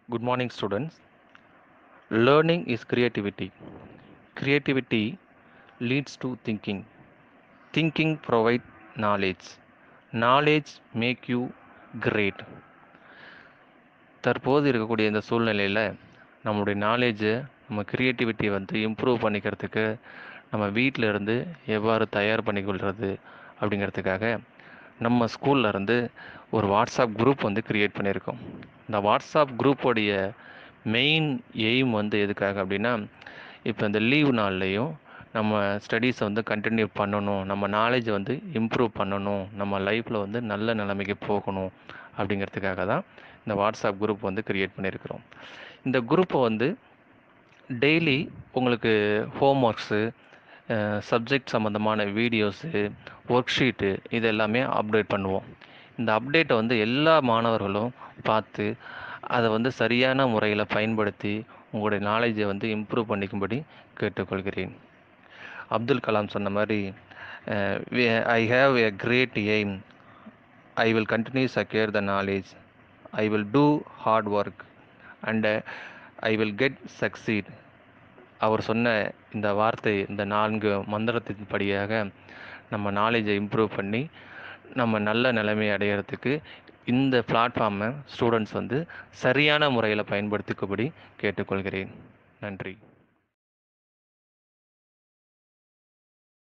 Good morning, students. Learning is creativity. Creativity leads to thinking. Thinking provide knowledge. Knowledge make you great. தற்போது இருக்கக்கூடிய இந்த சூழ்நிலையில் நம்மளுடைய நாலேஜை நம்ம க்ரியேட்டிவிட்டியை வந்து இம்ப்ரூவ் பண்ணிக்கிறதுக்கு நம்ம வீட்டில் இருந்து எவ்வாறு தயார் பண்ணிக்கொள்கிறது அப்படிங்கிறதுக்காக நம்ம ஸ்கூல்ல இருந்து ஒரு வாட்ஸ்அப் குரூப் வந்து க்ரியேட் பண்ணியிருக்கோம் இந்த வாட்ஸ்அப் குரூப்போடைய மெயின் எய்ம் வந்து எதுக்காக அப்படின்னா இப்போ இந்த லீவ் நாள்லேயும் நம்ம ஸ்டடீஸை வந்து கண்டினியூ பண்ணணும் நம்ம நாலேஜை வந்து இம்ப்ரூவ் பண்ணணும் நம்ம லைஃப்பில் வந்து நல்ல நிலைமைக்கு போகணும் அப்படிங்கிறதுக்காக தான் இந்த வாட்ஸ்அப் குரூப் வந்து க்ரியேட் பண்ணியிருக்கிறோம் இந்த குரூப்பை வந்து டெய்லி உங்களுக்கு ஹோம் ஒர்க்ஸு சப்ஜெக்ட் சம்மந்தமான வீடியோஸு ஒர்க் ஷீட்டு இது எல்லாமே அப்டேட் பண்ணுவோம் இந்த அப்டேட்டை வந்து எல்லா மாணவர்களும் பார்த்து அதை வந்து சரியான முறையில் பயன்படுத்தி உங்களுடைய நாலேஜை வந்து இம்ப்ரூவ் பண்ணிக்கும்படி கேட்டுக்கொள்கிறேன் அப்துல் கலாம் சொன்ன மாதிரி I have a great aim I will continue secure the knowledge I will do hard work and I will get succeed அவர் சொன்ன இந்த வார்த்தை இந்த நான்கு மந்திரத்தின் படியாக நம்ம நாலேஜை இம்ப்ரூவ் பண்ணி நம்ம நல்ல நிலைமை அடையிறதுக்கு இந்த பிளாட்ஃபார்மை ஸ்டூடெண்ட்ஸ் வந்து சரியான முறையில் பயன்படுத்திக்கும்படி கேட்டுக்கொள்கிறேன் நன்றி